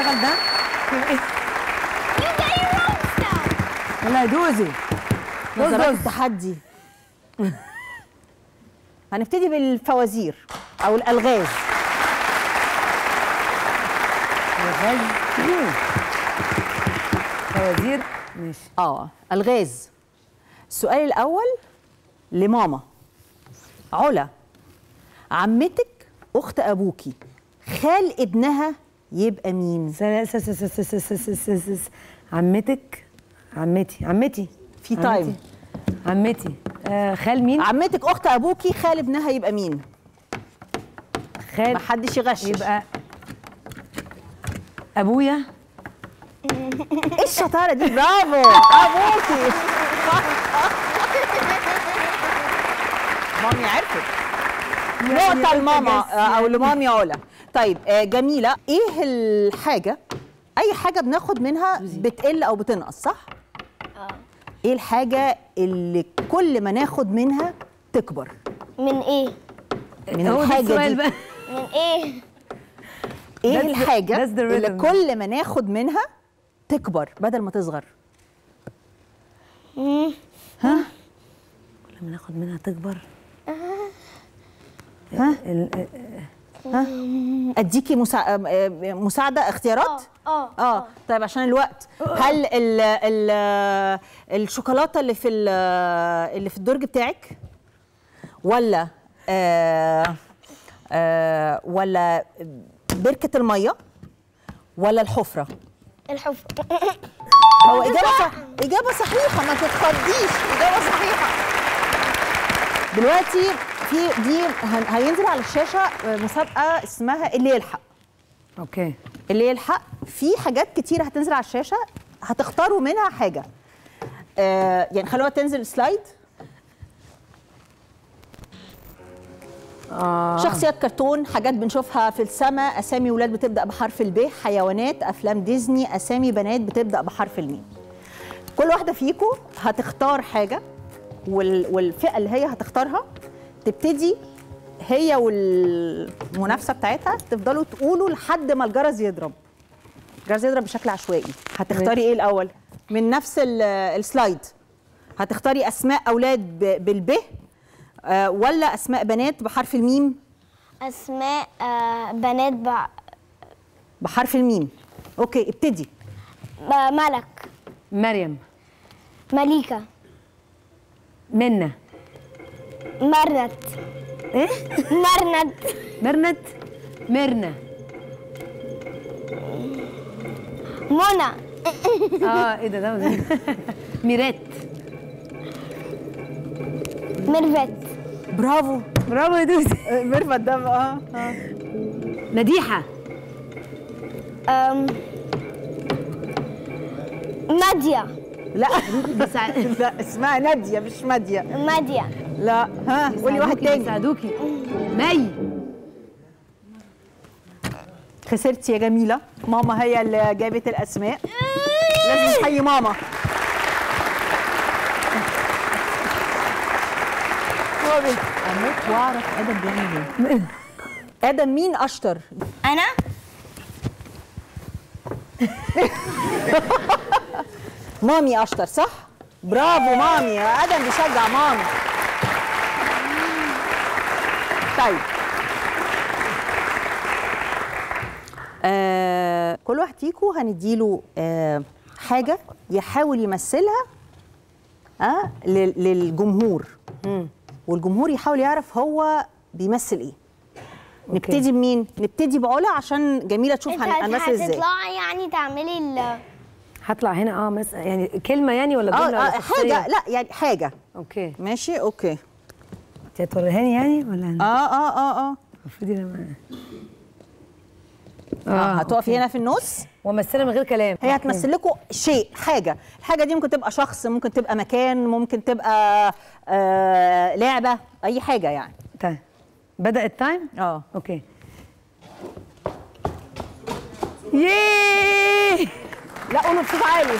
اشتغل ده You get your own stuff. يلا يا دوزي نظرات دوز التحدي هنبتدي بالفوازير او الالغاز الغاز فوازير ماشي اه الغاز السؤال الاول لماما علا عمتك اخت ابوكي خال ابنها يبقى مين س- س- س- س- س- س- س- س- س- س- عمتك عمتي عمتي في عمتي. تايم. عمتي آه خال مين؟ عمتك اخت ابوكي خال ابنها يبقى مين خال محدش يغشش يبقى ابويا ايه الشطاره دي برافو ابوكي مامي عرفت نقطة لماما آه، أو لمامي علا طيب آه، جميلة إيه الحاجة أي حاجة بناخد منها بتقل أو بتنقص صح؟ إيه الحاجة اللي كل ما ناخد منها تكبر؟ من ايه؟ من هو ده الحاجة السؤال دي بقى من ايه؟ إيه That's the- الحاجة that's the اللي rhythm. كل ما ناخد منها تكبر بدل ما تصغر؟ لما ناخد منها تكبر ها ال- اديكي مسا... آه، آه، مساعده اختيارات اه اه طيب عشان الوقت هل ال ال الشوكولاته اللي في ال- اللي في الدرج بتاعك ولا آه آه ولا بركه الميه ولا الحفره الحفرة هو اجابه صح اجابه صحيحه ما تتخضيش اجابه صحيحه دلوقتي في دي هن- هينزل على الشاشه مسابقه اسمها اللي يلحق اوكي اللي يلحق في حاجات كتير هتنزل على الشاشه هتختاروا منها حاجه آه يعني خلوها تنزل سلايد اه شخصيات كرتون حاجات بنشوفها في السماء اسامي ولاد بتبدا بحرف الب حيوانات افلام ديزني اسامي بنات بتبدا بحرف الميم كل واحده فيكم هتختار حاجه وال... والفئه اللي هي هتختارها تبتدي هي والمنافسه بتاعتها تفضلوا تقولوا لحد ما الجرس يضرب الجرس يضرب بشكل عشوائي هتختاري ايه الاول من نفس ال- السلايد هتختاري اسماء اولاد ب- بالب آه، ولا اسماء بنات بحرف الميم اسماء آه، بنات بع... بحرف الميم اوكي ابتدي ب- ملك مريم مليكة منى مرنت ايه مرنت مرنت ميرنا منى اه ايه ده ده ميرات ميرفت برافو برافو يا دوسي ميرفت ده اه مديحه أم... ماديا لا بيساع- لا اسمها ناديه مش ماديه ماديا لا ها قولي واحد بيساعدوكي- تاني بيساعدوكي مي خسرتي يا جميله ماما هي اللي جابت الاسماء لازم نحيي ماما اموت واعرف ادم بيعمل ايه ادم مين اشطر انا مامي اشطر صح برافو مامي يا ادم بيشجع مامي طيب آه كل واحد فيكم هنديله آه حاجه يحاول يمثلها آه لل- للجمهور والجمهور يحاول يعرف هو بيمثل ايه نبتدي بمين نبتدي بعلا عشان جميله تشوف انت هن- هنمثل ازاي هتطلعي يعني تعملي ال هطلع هنا اه مثلا يعني كلمه يعني ولا اه, جمله آه ولا شخصية؟ حاجه لا يعني حاجه اوكي ماشي اوكي انت هتوريهاني يعني ولا اه اه اه اه المفروض انا اه هتقفي هنا في النص وامثلها من غير كلام هي هتمثل لكم شيء حاجه الحاجه دي ممكن تبقى شخص ممكن تبقى مكان ممكن تبقى آه لعبه اي حاجه يعني طيب بدا التايم اه اوكي ييه لا قولوا بصوت عالي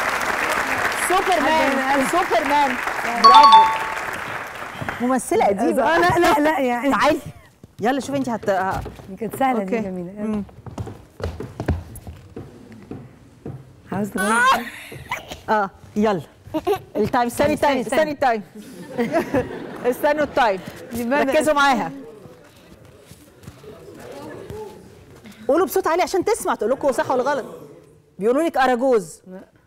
سوبرمان سوبرمان برافو ممثله قديمه اه لا لا لا يعني تعالي يلا شوفي انت هت ه- كانت سهله دي أوكي. جميله مم. عاوز تغير اه يلا التايم استني استني، التايم استني التايم استنوا التايم يبقى أنا- ركزوا معاها قولوا بصوت عالي عشان تسمع تقول لكم صح ولا غلط بيقولوا لك اراجوز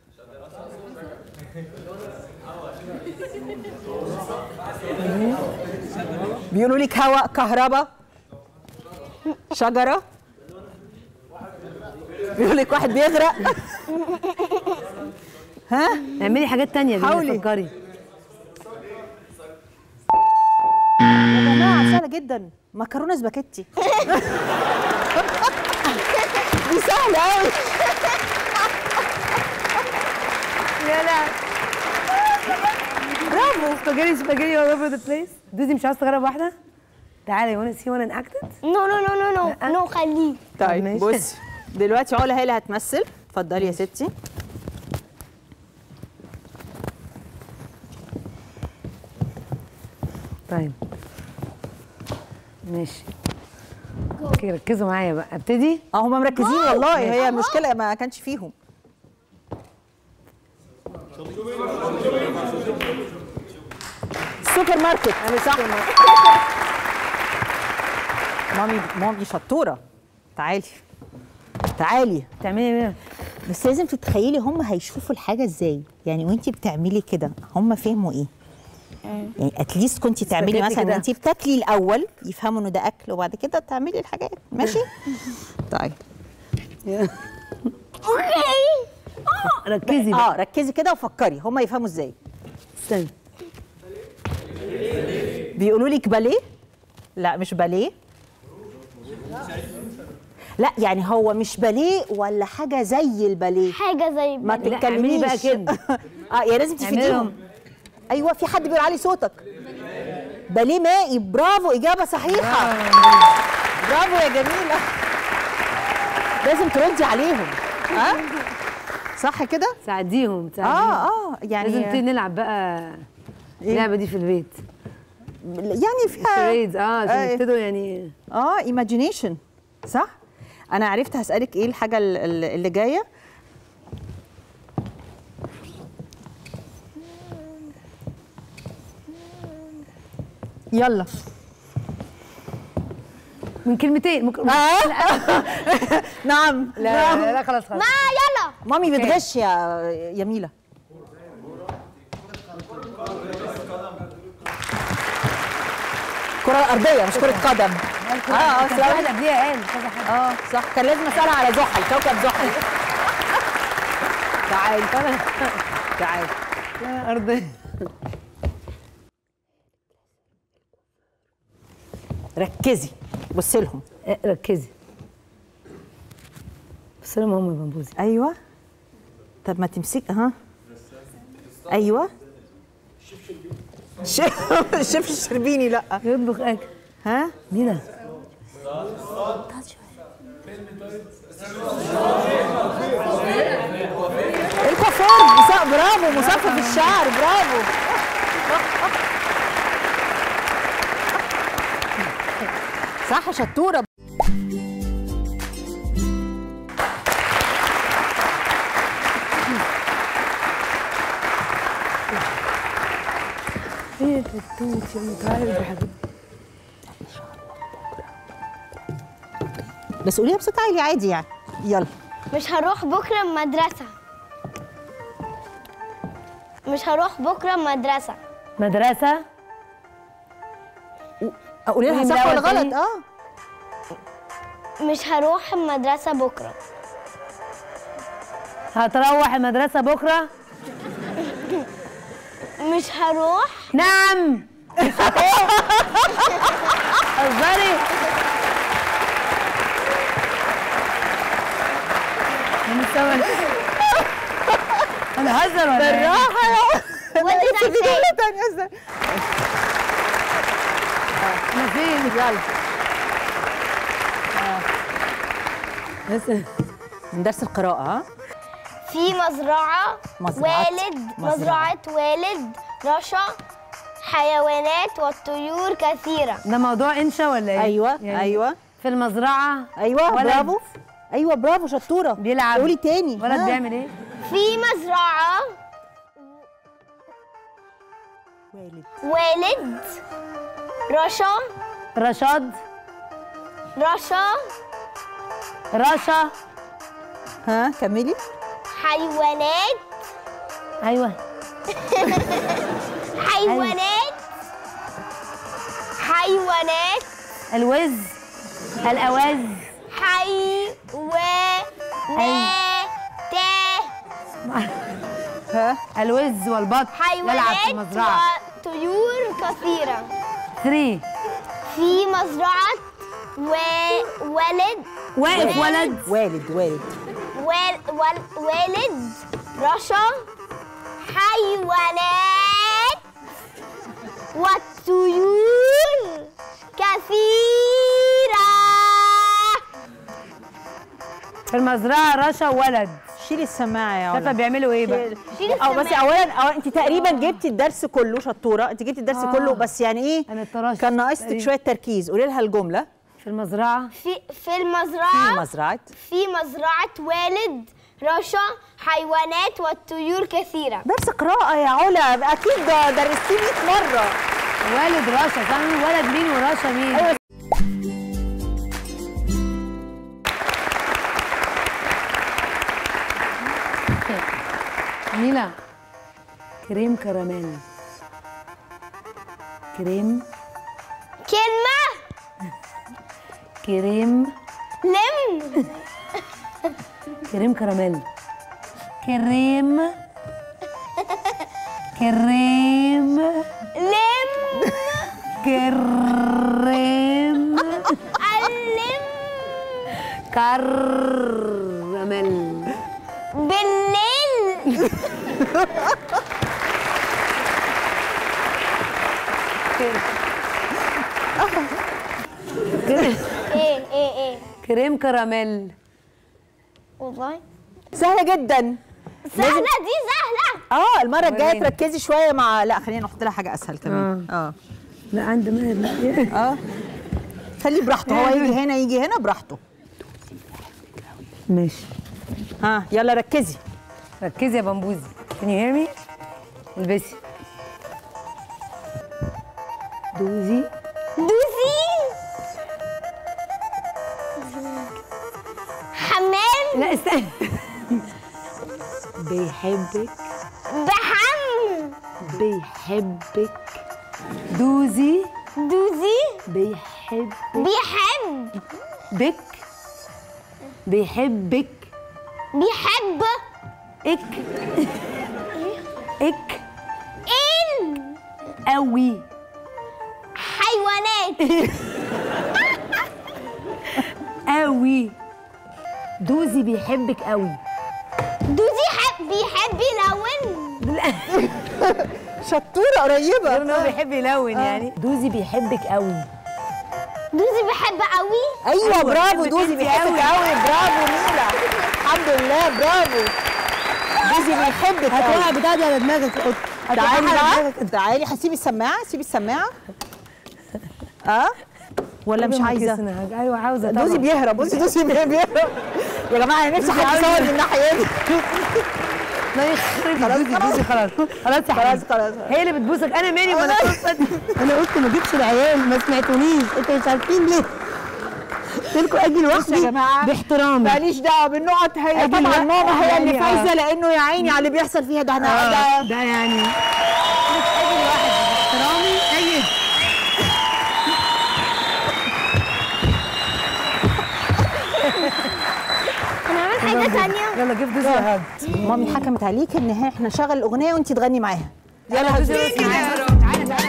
بيقولوا لك هواء كهرباء شجره بيقول لك واحد بيغرق ها اعملي حاجات تانية دي حاولي. فكري يا جماعه سهله جدا مكرونه سباكيتي دي سهله قوي يا لا برافو سباجيتي سباجيتي all over the place دوزي مش عاوز تجرب واحدة؟ تعالي وانا سي وانا اكتد نو نو نو نو نو نو خليه طيب ماشي. بصي دلوقتي علا هي اللي هتمثل اتفضلي يا ستي طيب ماشي اوكي ركزوا معايا بقى ابتدي اه هم مركزين والله هي المشكله ما كانش فيهم سوبر ماركت صح مامي مامي شطوره تعالي تعالي تعملي ايه بس لازم تتخيلي هم هيشوفوا الحاجه ازاي يعني وانتي بتعملي كده هم فهموا ايه يعني اتليست كنت تعملي سباجيتي مثلا كده. انت بتاكلي الاول يفهموا انه ده اكل وبعد كده تعملي الحاجات ماشي طيب ركزي بقى اه ركزي كده وفكري هم يفهموا ازاي استني بيقولوا لك باليه لا مش باليه لا يعني هو مش باليه ولا حاجه زي الباليه حاجه زي ما باليه. لا، اعملي بقى تتكلميش كده. اه يا لازم تفيديهم اعملهم. ايوه في حد بيقول علي صوتك باليه مائي برافو اجابه صحيحه برافو يا جميله لازم تردي عليهم ها صح كده ساعديهم ساعديهم اه اه يعني لازم نبتدي نلعب بقى إيه؟ اللعبه دي في البيت يعني فيها شريدز اه عشان آه. يبتدوا يعني اه ايماجينيشن صح انا عرفت هسالك ايه الحاجه ال- ال- اللي جايه يلا من كلمتين ممكن آه. نعم لا نعم. لا, لا خلاص خلاص ما يلا مامي بتغش يا يميله كرة أرضية مش كرة قدم اه اه كان أصل في واحد قبليها قال كذا حد اه صح كان لازم اسالها على زحل كوكب زحل تعالي تعالي لا ارض ركزي بصي لهم آه، ركزي بص لهم هم بنبوزي ايوه طب ما تمسك ها ايوه شيف الشيف الشربيني لا يطبخ اكل ها مين ده؟ الكوافير مص- برافو مصفف الشعر برافو صح شطوره ايه التوت يا متعرف يا حبيبي بس قوليها بصوت عالي عادي يعني يلا مش هروح بكره المدرسه مش هروح بكره المدرسه مدرسه قولي لها قولي صح من ولا الأول غلط تاني. اه مش هروح المدرسه بكره هتروح المدرسه بكره مش هروح نعم هزاري انا سامع انا هزر ولا إيه؟ بالراحه يا What did I say? بداية تانية ازاي انا فين يلا بس من درس القراءة ها في مزرعه مزرعة. والد مزرعة. مزرعه والد رشا حيوانات والطيور كثيره ده موضوع انشا ولا ايه؟ ايوه يعني ايوه في المزرعه ايوه ولد برافو ايوه برافو شطورة بيلعب قولي تاني ولد ها. بيعمل ايه؟ في مزرعة والد والد رشا رشاد رشا رشا ها كملي حيوانات ايوه حيوانات حيوانات الوز الاواز حيوانات ها الوز والبط يلعب في حيوانات المزرعه وطيور كثيرة 3 في مزرعة وولد واقف ولد والد والد وال وال والد رشا حيوانات والطيور كثيرة في المزرعه رشا ولد شيلي السماعه يا شايفه علا بيعملوا ايه بقى شيل اه بس السماعة. اولا أو انت تقريبا جبتي الدرس كله شطوره انت جبتي الدرس آه. كله بس يعني ايه انا اتطرشت كان ناقصك تقريباً. شويه تركيز قولي لها الجمله في المزرعه في في في المزرعة مزرعه في مزرعة والد رشا حيوانات والطيور كثيرة درس قراءه يا علا اكيد ده درستيه 100 مره والد رشا فاهم ولد مين ورشا مين أيوة. ميلا كريم كراميل كريم كلمة كريم لم كريم كراميل كريم كريم لم كريم علم كراميل بالليل ايه ايه ايه كريم كراميل والله سهله جدا سهلة دي سهلة اه المره الجايه وريني. تركزي شويه مع لا خلينا نحط لها حاجه اسهل كمان اه لا عند ماهر لا اه خليه براحته هو يجي هنا يجي هنا براحته ماشي ها يلا ركزي ركزي يا بمبوزي can you hear me البسي دوزي دوسي حمام لا استنى بيحبك بحم بيحبك دوزي دوزي بيحبك بيحب بيحبك بيحب اك اك ان قوي حيوانات قوي دوزي بيحبك قوي دوزي حب بيحب يلون لا شطوره قريبه غير ان هو بيحب يلون يعني دوزي بيحبك قوي دوزي بيحب قوي ايوه أيوة، برافو بحبك دوزي انت بيحبك قوي. قوي برافو ميلا الحمد لله برافو دوزي بيحبك هتوقع قوي بتاع دي على دماغك تعالي هتوقعها بقى تعالي هسيبي السماعه سيبي السماعه اه ولا مش عايزه عايزه ايوه عاوزه طبعا دوزي بيهرب بصي دوزي بيهرب يا جماعه انا نفسي حد يصور من الناحيه دي لا يخرب دوزي دوزي خلاص خلاص يا خلاص حبيبي خلاص هي اللي بتبوسك انا مالي وانا قصت انا قلت ما اجيبش العيال ما سمعتونيش انتوا مش عارفين ليه قلت لكم اجي لوحدي يا جماعة. باحترامي ماليش دعوه بالنقط هي أجي طبعا لا- ماما هي اللي يعني آه. فايزه لانه يا عيني على اللي بيحصل فيها ده انا آه، ده ده يعني اجي لوحدي باحترامي اجي انا عامل حاجة تانية يلا جيب دوزي هاد مامي حكمت عليك ان هي احنا نشغل الاغنيه وانت تغني معاها يلا دوزي رقص معايا تعالى تعالى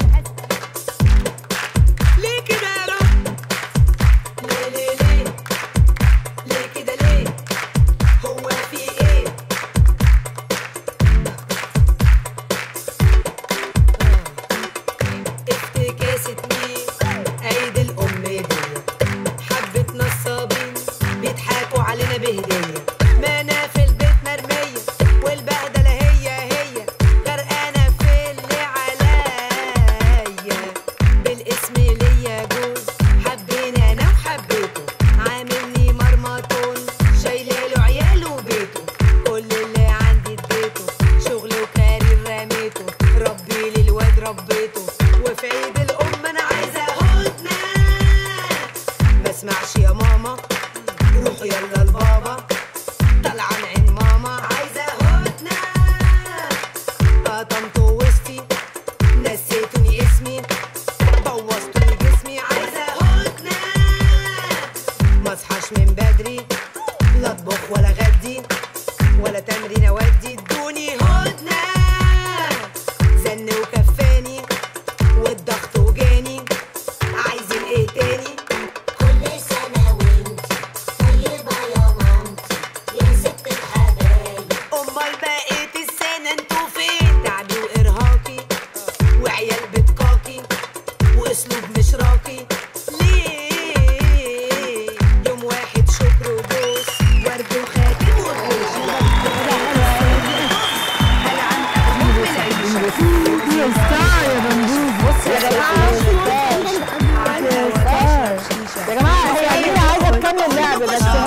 ليه كده يا رب ليه ليه ليه ليه كده ليه هو في ايه افتكاسة مين عيد الأم دي حبة نصابين بيضحكوا علينا بهدية ما أنا في البيت مرمية والبهدلة هي هي غرقانة في اللي عليا نكمل لعب بس